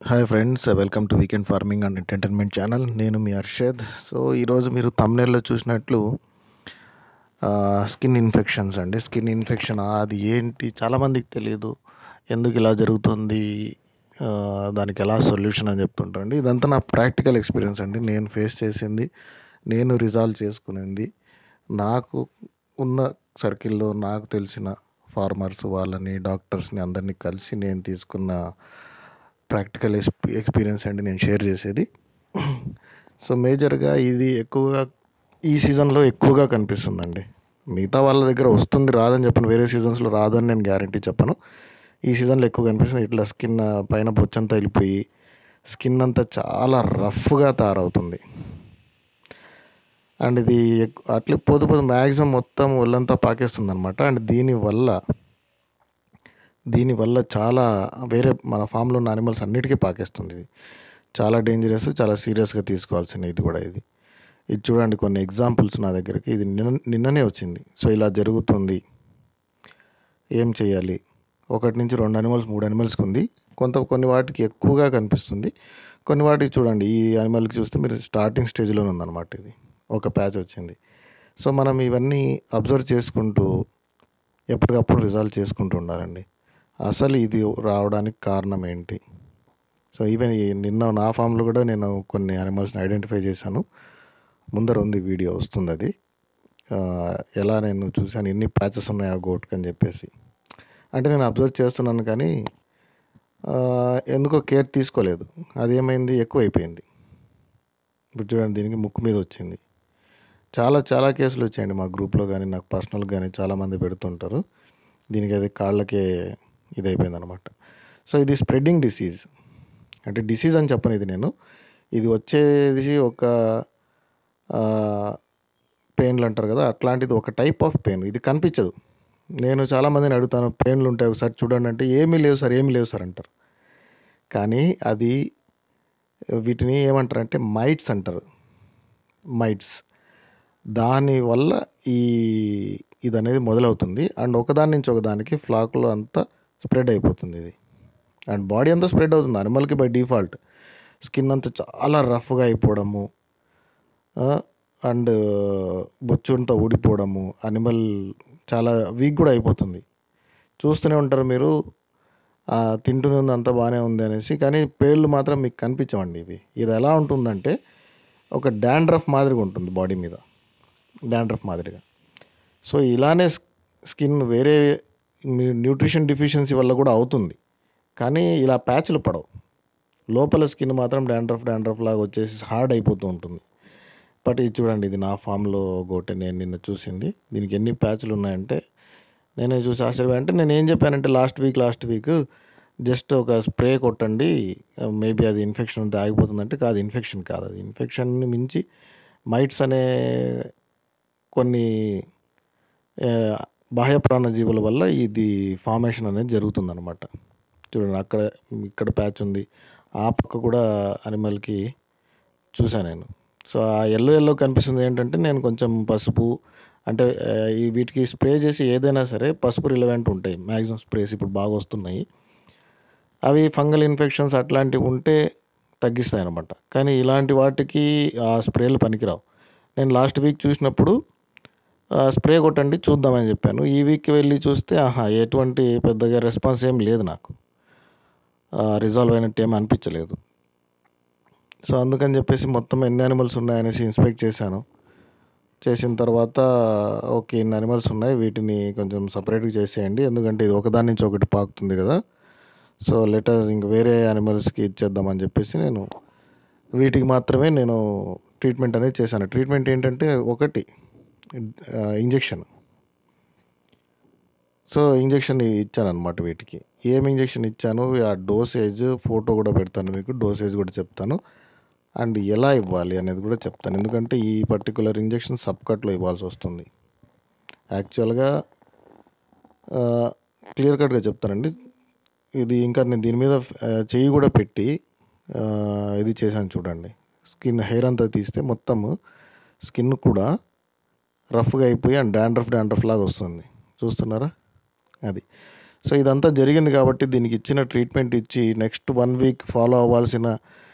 Hi friends welcome to weekend farming and entertainment channel నేను మీ Arshad so ఈరోజు మీరు తమ్నేల్లో చూసినట్లు స్కిన్ ఇన్ఫెక్షన్స్ అండి స్కిన్ ఇన్ఫెక్షన్ అది ఏంటి చాలామందికి తెలియదు ఎందుకు ఇలా జరుగుతుంది ఆ, దానికి ఎలా సొల్యూషన్ అని చెప్తుంటారండి ఇదంతా నా ప్రాక్టికల్ ఎక్స్పీరియన్స్ అండి నేను ఫేస్ చేసింది నేను రిజాల్వ్ చేసుకునింది నాకు ఉన్న సర్కిల్లో నాకు తెలిసిన ఫార్మర్స్ వాళ్ళని డాక్టర్స్ని అందరినీ కలిసి నేను తీసుకున్న ప్రాక్టికల్ ఎక్స్పీరియన్స్ అండి నేను షేర్ చేసేది సో మేజర్గా ఇది ఎక్కువగా ఈ సీజన్లో ఎక్కువగా కనిపిస్తుందండి మిగతా వాళ్ళ దగ్గర వస్తుంది రాదని చెప్పను వేరే సీజన్స్లో రాదు అని నేను గ్యారంటీ చెప్పను ఈ సీజన్లో ఎక్కువ కనిపిస్తుంది ఇట్లా స్కిన్ పైన బొచ్చంతా వెళ్ళిపోయి స్కిన్ అంతా చాలా రఫ్గా తయారవుతుంది అండ్ ఇది ఎక్కు- అట్లే పోతూ పోతూ మ్యాక్సిమం మొత్తం ఒళ్ళంతా పాకేస్తుంది అనమాట అండ్ దీనివల్ల దీనివల్ల చాలా వేరే మన ఫామ్లో ఉన్న అనిమల్స్ అన్నిటికీ పాకేస్తుంది ఇది చాలా డేంజరస్ చాలా సీరియస్గా తీసుకోవాల్సిన ఇది కూడా ఇది ఇది చూడండి కొన్ని ఎగ్జాంపుల్స్ నా దగ్గరికి ఇది నిన్న నిన్ననే వచ్చింది సో ఇలా జరుగుతుంది ఏం చేయాలి ఒకటి నుంచి రెండు అనిమల్స్ మూడు అనిమల్స్కి ఉంది కొంత కొన్ని వాటికి ఎక్కువగా కనిపిస్తుంది కొన్ని వాటికి చూడండి ఈ అనిమల్కి చూస్తే మీరు స్టార్టింగ్ స్టేజ్లోనే ఉందన్నమాట ఇది ఒక ప్యాచ్ వచ్చింది సో మనం ఇవన్నీ అబ్జర్వ్ చేసుకుంటూ ఎప్పటికప్పుడు రిజాల్వ్ చేసుకుంటూ ఉండాలండి అసలు ఇది రావడానికి కారణం ఏంటి సో ఈవెన్ ఈ నిన్న నా ఫామ్లో కూడా నేను కొన్ని అనిమల్స్ని ఐడెంటిఫై చేశాను ముందర ఉంది వీడియో వస్తుంది అది ఆ, ఎలా నేను చూశాను ఎన్ని ప్యాచెస్ ఉన్నాయో గోట్కి అని చెప్పేసి అంటే నేను అబ్జర్వ్ చేస్తున్నాను కానీ ఆ, ఎందుకో కేర్ తీసుకోలేదు అది ఏమైంది ఎక్కువ అయిపోయింది ఇప్పుడు చూడండి దీనికి ముక్కు మీద వచ్చింది చాలా చాలా కేసులు వచ్చాయండి మా గ్రూప్లో కానీ నాకు పర్సనల్ కానీ చాలామంది పెడుతుంటారు దీనికి అది కాళ్ళకే ఇది అయిపోయింది అనమాట సో ఇది స్ప్రెడ్డింగ్ డిసీజ్ అంటే డిసీజ్ అని చెప్పను ఇది నేను ఇది వచ్చేది ఒక పెయిన్లు అంటారు కదా అట్లాంటిది ఒక టైప్ ఆఫ్ పెయిన్ ఇది కనిపించదు నేను చాలామందిని అడుగుతాను పెయిన్లు ఉంటాయి ఒకసారి చూడండి అంటే ఏమీ లేవు సార్ ఏమీ లేవు సార్ అంటారు కానీ అది వీటిని ఏమంటారు అంటే మైట్స్ అంటారు మైట్స్ దానివల్ల ఈ ఇది అనేది మొదలవుతుంది అండ్ ఒకదాని నుంచి ఒకదానికి ఫ్లాక్లో అంతా స్ప్రెడ్ అయిపోతుంది ఇది అండ్ బాడీ అంతా స్ప్రెడ్ అవుతుంది అనిమల్కి బై డిఫాల్ట్ స్కిన్ అంతా చాలా రఫ్గా అయిపోవడము అండ్ బొచ్చు అంతా ఊడిపోవడము అనిమల్ చాలా వీక్ కూడా అయిపోతుంది చూస్తూనే ఉంటారు మీరు ఆ, తింటూనే ఉంది అంతా బాగానే ఉంది అనేసి కానీ పేర్లు మాత్రం మీకు కనిపించవండి ఇవి ఇది ఎలా ఉంటుందంటే ఒక డాండ్రఫ్ మాదిరిగా ఉంటుంది బాడీ మీద డాండ్రఫ్ మాదిరిగా సో ఇలానే స్కిన్ వేరే న్యూట్రిషన్ డిఫిషియన్సీ వల్ల కూడా అవుతుంది కానీ ఇలా ప్యాచ్లు పడవు లోపల స్కిన్ మాత్రం డాండ్రఫ్ డాండ్రఫ్ లాగా వచ్చేసి హార్డ్ అయిపోతూ ఉంటుంది బట్ ఇది చూడండి ఇది నా ఫామ్లో ఒకటి నేను నిన్న చూసింది దీనికి ఎన్ని ప్యాచ్లు ఉన్నాయంటే నేనే చూసి ఆశ్చర్యపోయా అంటే నేను ఏం చెప్పానంటే last week last week just ఒక స్ప్రే కొట్టండి మేబీ అది ఇన్ఫెక్షన్ ఉంటే ఆగిపోతుందంటే కాదు ఇన్ఫెక్షన్ కాదు అది ఇన్ఫెక్షన్ని మించి మైట్స్ అనే కొన్ని ఆ, బాహ్య ప్రాణజీవుల వల్ల ఇది ఫార్మేషన్ అనేది జరుగుతుందన్నమాట చూడండి అక్కడ ఇక్కడ ప్యాచ్ ఉంది ఆ పక్క కూడా అనిమల్కి చూసాను నేను సో ఆ ఎల్లో ఎల్లో కనిపిస్తుంది ఏంటంటే నేను కొంచెం పసుపు అంటే ఆ, ఈ వీటికి స్ప్రే చేసి ఏదైనా సరే పసుపు రిలవెంట్ ఉంటాయి మ్యాక్సిమం స్ప్రేస్ ఇప్పుడు బాగా వస్తున్నాయి అవి ఫంగల్ ఇన్ఫెక్షన్స్ అట్లాంటివి ఉంటే తగ్గిస్తాయి అనమాట కానీ ఇలాంటి వాటికి ఆ స్ప్రేలు పనికిరావు నేను లాస్ట్ వీక్ చూసినప్పుడు ఆ, స్ప్రే కొట్టండి చూద్దామని చెప్పాను ఈ వీక్ వెళ్ళి చూస్తే ఆహా ఎటువంటి పెద్దగా రెస్పాన్స్ ఏం లేదు నాకు రిజాల్వ్ అయినట్టు ఏం అనిపించలేదు సో అందుకని చెప్పేసి మొత్తం ఎన్ని అనిమల్స్ ఉన్నాయనేసి ఇన్స్పెక్ట్ చేశాను చేసిన తర్వాత ఓకే ఇన్ని అనిమల్స్ ఉన్నాయి వీటిని కొంచెం సపరేట్గా చేసేయండి ఎందుకంటే ఇది ఒకదాని నుంచి ఒకటి పాకుతుంది కదా సో లెటర్ ఇంక వేరే అనిమల్స్కి ఇచ్చేద్దామని చెప్పేసి నేను వీటికి మాత్రమే నేను ట్రీట్మెంట్ అనేది చేశాను ట్రీట్మెంట్ ఏంటంటే ఒకటి ఇంజెక్షన్ సో ఇంజెక్షన్ ఇచ్చాను అనమాట వీటికి ఏం ఇంజెక్షన్ ఇచ్చాను ఆ డోసేజ్ ఫోటో కూడా పెడతాను మీకు డోసేజ్ కూడా చెప్తాను అండ్ ఎలా ఇవ్వాలి అనేది కూడా చెప్తాను ఎందుకంటే ఈ పర్టికులర్ ఇంజెక్షన్ సబ్ కట్లో ఇవ్వాల్సి వస్తుంది యాక్చువల్గా క్లియర్ కట్గా చెప్తానండి ఇది ఇంకా నేను దీని మీద ఆ, చెయ్యి కూడా పెట్టి ఆ, ఇది చేశాను చూడండి స్కిన్ హెయిర్ అంతా తీస్తే మొత్తం స్కిన్ కూడా రఫ్గా అయిపోయి అండ్ డాండ్రఫ్ డాండ్రఫ్ లాగా వస్తుంది చూస్తున్నారా అది సో ఇదంతా జరిగింది కాబట్టి దీనికి ఇచ్చిన ట్రీట్మెంట్ ఇచ్చి నెక్స్ట్ వన్ వీక్ ఫాలో అవ్వాల్సిన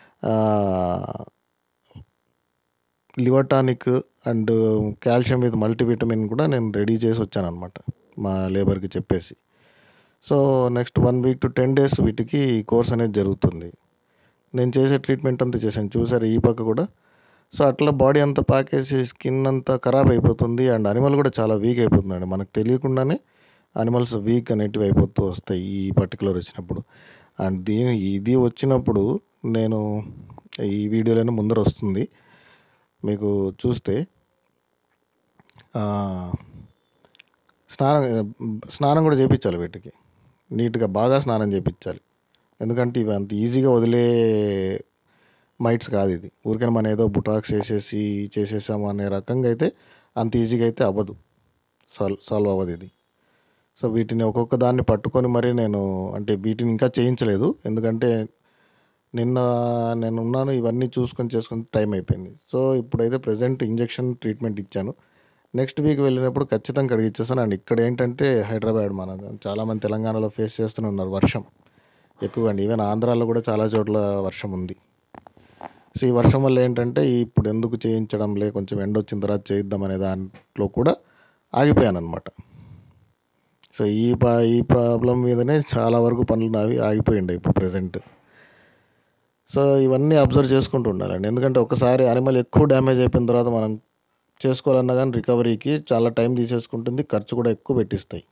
liver tonic and calcium with multivitamin కూడా నేను రెడీ చేసి వచ్చానన్నమాట మా లేబర్కి చెప్పేసి so next one week to ten days వీటికి కోర్స్ అనేది జరుగుతుంది నేను చేసే ట్రీట్మెంట్ అంతా చేశాను చూసారు ఈ పక్క కూడా సో అట్లా బాడీ అంతా పాకేసి స్కిన్ అంతా ఖరాబ్ అయిపోతుంది అండ్ అనిమల్ కూడా చాలా వీక్ అయిపోతుందండి మనకు తెలియకుండానే అనిమల్స్ వీక్ అనేటివి అయిపోతూ వస్తాయి ఈ పర్టికులర్ వచ్చినప్పుడు అండ్ దీని ఇది వచ్చినప్పుడు నేను ఈ వీడియోలోనే ముందర వస్తుంది మీకు చూస్తే ఆ, స్నానం స్నానం కూడా చేయించాలి వీటికి నీట్గా బాగా స్నానం చేయించాలి ఎందుకంటే ఇవి అంత ఈజీగా వదిలే మైట్స్ కాదు ఇది ఊరికైనా మనం ఏదో బుటాక్స్ వేసేసి చేసేసాము అనే రకంగా అయితే అంత ఈజీగా అయితే అవ్వదు సాల్వ్ సాల్వ్ అవ్వదు ఇది సో వీటిని ఒక్కొక్క దాన్ని పట్టుకొని మరి నేను అంటే వీటిని ఇంకా చేయించలేదు ఎందుకంటే నిన్న నేను ఉన్నాను ఇవన్నీ చూసుకొని చేసుకొని టైం అయిపోయింది సో ఇప్పుడైతే ప్రజెంట్ ఇంజెక్షన్ ట్రీట్మెంట్ ఇచ్చాను నెక్స్ట్ వీక్ వెళ్ళినప్పుడు ఖచ్చితంగా కడిగిచ్చేస్తాను అండ్ ఇక్కడ ఏంటంటే హైదరాబాద్ మన చాలామంది తెలంగాణలో ఫేస్ చేస్తూనే ఉన్నారు వర్షం ఎక్కువగా అండి ఈవెన్ ఆంధ్రాలో కూడా చాలా చోట్ల వర్షం ఉంది సో ఈ వర్షం వల్ల ఏంటంటే ఇప్పుడు ఎందుకు చేయించడం లే కొంచెం ఎండ వచ్చిన తర్వాత చేయిద్దాం అనే దాంట్లో కూడా ఆగిపోయాను అనమాట సో ఈ పా ఈ ప్రాబ్లం మీదనే చాలా వరకు పనులు నావి ఆగిపోయిండే ఇప్పుడు ప్రజెంట్ సో ఇవన్నీ అబ్జర్వ్ చేసుకుంటూ ఉండాలండి ఎందుకంటే ఒకసారి అనిమల్ ఎక్కువ డ్యామేజ్ అయిపోయిన తర్వాత మనం చేసుకోవాలన్నా కానీ రికవరీకి చాలా టైం తీసేసుకుంటుంది ఖర్చు కూడా ఎక్కువ పెట్టిస్తాయి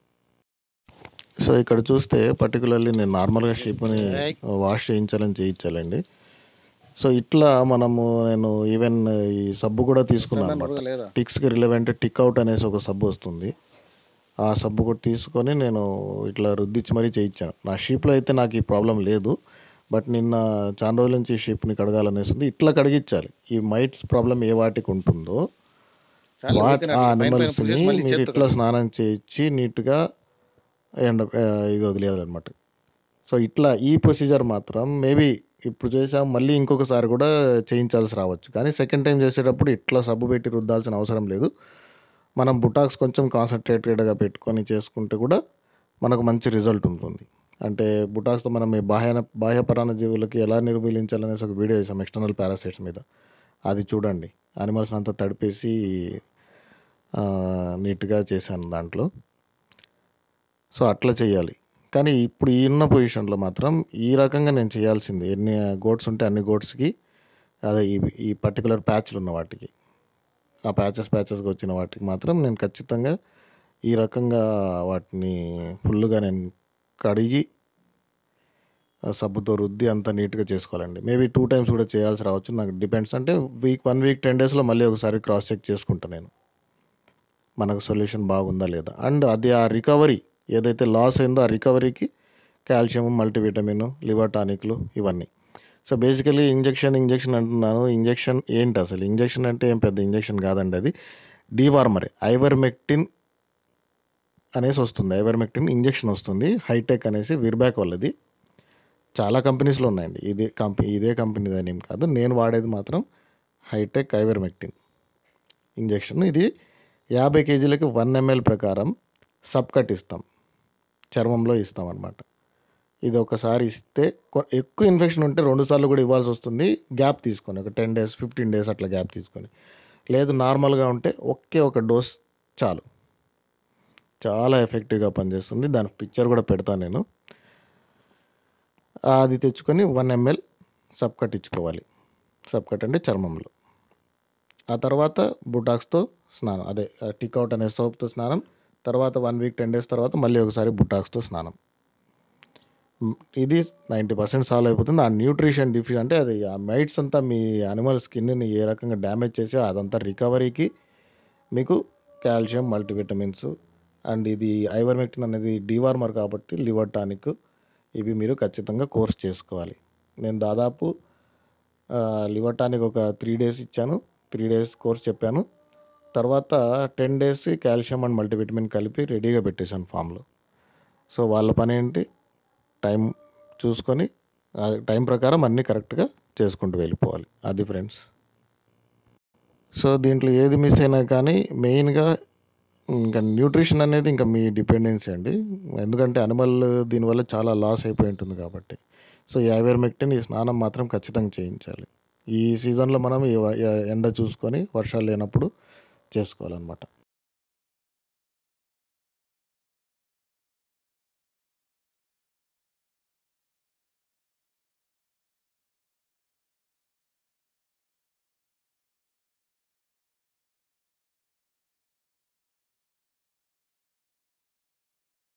సో ఇక్కడ చూస్తే పర్టికులర్లీ నేను నార్మల్గా షీప్ని వాష్ చేయించాలని చేయించాలండి సో ఇట్లా మనము నేను ఈవెన్ ఈ సబ్బు కూడా తీసుకున్నాను అనమాట లేదా టిక్స్కి రిలవెంట్ టిక్ అవుట్ అనేసి ఒక సబ్బు వస్తుంది ఆ సబ్బు కూడా తీసుకొని నేను ఇట్లా రుద్దించి మరీ చేయించాను నా షీప్లో అయితే నాకు ఈ ప్రాబ్లం లేదు బట్ నిన్న చాలా రోజుల నుంచి ఈ షీప్ని కడగాలనేసి ఉంది ఇట్లా కడిగించాలి ఈ మైట్స్ ప్రాబ్లం ఏ వాటికి ఉంటుందో చాలా వాట్ weak ఆ అన్నట్టు. పైన పైన అనిమల్స్ని పుషెస్ మళ్ళీ మీరు చేత్తో ఇట్లా స్నానం చేయించి నీట్గా ఎండ ఆ, ఇది వదిలేయాలన్నమాట సో ఇట్లా ఈ ప్రొసీజర్ మాత్రం మేబీ ఇప్పుడు చేసాం మళ్ళీ ఇంకొకసారి కూడా చేయించాల్సి రావచ్చు కానీ సెకండ్ టైం చేసేటప్పుడు ఇట్లా సబ్బు పెట్టి రుద్దాల్సిన అవసరం లేదు మనం బుటాక్స్ కొంచెం కాన్సన్ట్రేటెడ్గా పెట్టుకొని చేసుకుంటే కూడా మనకు మంచి రిజల్ట్ ఉంటుంది అంటే బుటాక్స్తో మనం ఈ బాహ్య బాహ్య పరాణ జీవులకి ఎలా నిర్మూలించాలనేసి ఒక వీడియో చేసాం ఎక్స్టర్నల్ పారాసైట్స్ మీద అది చూడండి యానిమల్స్ అంతా తడిపేసి ఆ, నీట్గా చేశాను దాంట్లో సో అట్లా చేయాలి కానీ ఇప్పుడు ఈ ఉన్న పొజిషన్లో మాత్రం ఈ రకంగా నేను చేయాల్సింది ఎన్ని గోడ్స్ ఉంటే అన్ని గోడ్స్కి అదే ఈ ఈ పర్టికులర్ ప్యాచ్లు ఉన్న వాటికి ఆ ప్యాచెస్ ప్యాచెస్గా వచ్చిన వాటికి మాత్రం నేను ఖచ్చితంగా ఈ రకంగా వాటిని ఫుల్గా నేను కడిగి ఆ సబ్బుతో రుద్ది అంత నీట్గా చేసుకోవాలండి మేబీ టూ టైమ్స్ కూడా చేయాల్సి రావచ్చు నాకు డిపెండ్స్ అంటే వీక్ వన్ వీక్ టెన్ డేస్లో మళ్ళీ ఒకసారి క్రాస్ చెక్ చేసుకుంటాను నేను మనకు సొల్యూషన్ బాగుందా లేదా అండ్ అది ఆ రికవరీ ఏదైతే లాస్ అయిందో ఆ రికవరీకి కాల్షియం మల్టీవిటమిన్ లివర్ టానిక్లు ఇవన్నీ సో బేసికలీ ఇంజెక్షన్ ఇంజెక్షన్ అంటున్నాను ఇంజెక్షన్ ఏంటి అసలు ఇంజెక్షన్ అంటే ఏం పెద్ద ఇంజెక్షన్ కాదండి అది డీవార్మరే ఐవర్మెక్టిన్ అనేసి వస్తుంది ఐవర్మెక్టిన్ ఇంజెక్షన్ వస్తుంది హైటెక్ అనేసి విర్బ్యాక్ వాళ్ళది చాలా కంపెనీస్లో ఉన్నాయండి ఇదే కంపెనీ ఇదే కంపెనీ ఏం కాదు నేను వాడేది మాత్రం హైటెక్ ఐవర్మెక్టిన్ ఇంజెక్షన్ ఇది యాభై కేజీలకి వన్ ఎంఎల్ ప్రకారం సబ్ కట్ ఇస్తాం చర్మంలో ఇస్తాం అన్నమాట ఇది ఒకసారి ఇస్తే కొ- ఎక్కువ ఇన్ఫెక్షన్ ఉంటే రెండు సార్లు కూడా ఇవ్వాల్సి వస్తుంది గ్యాప్ తీసుకొని ఒక టెన్ డేస్ ఫిఫ్టీన్ డేస్ అట్లా గ్యాప్ తీసుకొని లేదు నార్మల్గా ఉంటే ఒకే ఒక డోస్ చాలు చాలా ఎఫెక్టివ్గా పనిచేస్తుంది దాని పిక్చర్ కూడా పెడతాను నేను అది తెచ్చుకొని వన్ ఎంఎల్ సబ్ కట్ ఇచ్చుకోవాలి సబ్ కట్ అంటే చర్మంలో ఆ తర్వాత బుటాక్స్తో స్నానం అదే టిక్అవుట్ అనే సోప్తో స్నానం తర్వాత వన్ వీక్ టెన్ డేస్ తర్వాత మళ్ళీ ఒకసారి బుటాక్స్తో స్నానం మ్, ఇది నైంటీ పర్సెంట్ సాల్వ్ అయిపోతుంది ఆ న్యూట్రిషన్ డిఫి అంటే అది ఆ మైట్స్ అంతా మీ అనిమల్ స్కిన్ని ఏ రకంగా డ్యామేజ్ చేసి అదంతా రికవరీకి మీకు కాల్షియం మల్టీవిటమిన్స్ అండ్ ఇది ఐవర్మెక్టిన్ అనేది డివార్మర్ కాబట్టి లివర్ టానిక్ ఇవి మీరు ఖచ్చితంగా కోర్స్ చేసుకోవాలి నేను దాదాపు లివర్ టానిక్ ఒక త్రీ డేస్ ఇచ్చాను త్రీ డేస్ కోర్స్ చెప్పాను తర్వాత ten days calcium and multivitamin కలిపి రెడీగా పెట్టేశాను ఫామ్లో సో వాళ్ళ పని ఏంటి టైం చూసుకొని ఆ టైం ప్రకారం అన్నీ కరెక్ట్గా చేసుకుంటూ వెళ్ళిపోవాలి అది ఫ్రెండ్స్ సో దీంట్లో ఏది మిస్ అయినా కానీ మెయిన్గా ఇంకా న్యూట్రిషన్ అనేది ఇంకా మీ డిపెండెన్సీ అండి ఎందుకంటే అనిమల్ దీనివల్ల చాలా లాస్ అయిపోయి ఉంటుంది కాబట్టి సో ఈ ఐవర్మెక్టిన్ ఈ స్నానం మాత్రం ఖచ్చితంగా చేయించాలి ఈ సీజన్లో మనం ఈ వ- ఎండ చూసుకొని వర్షాలు లేనప్పుడు చేసుకోవాలన్నమాట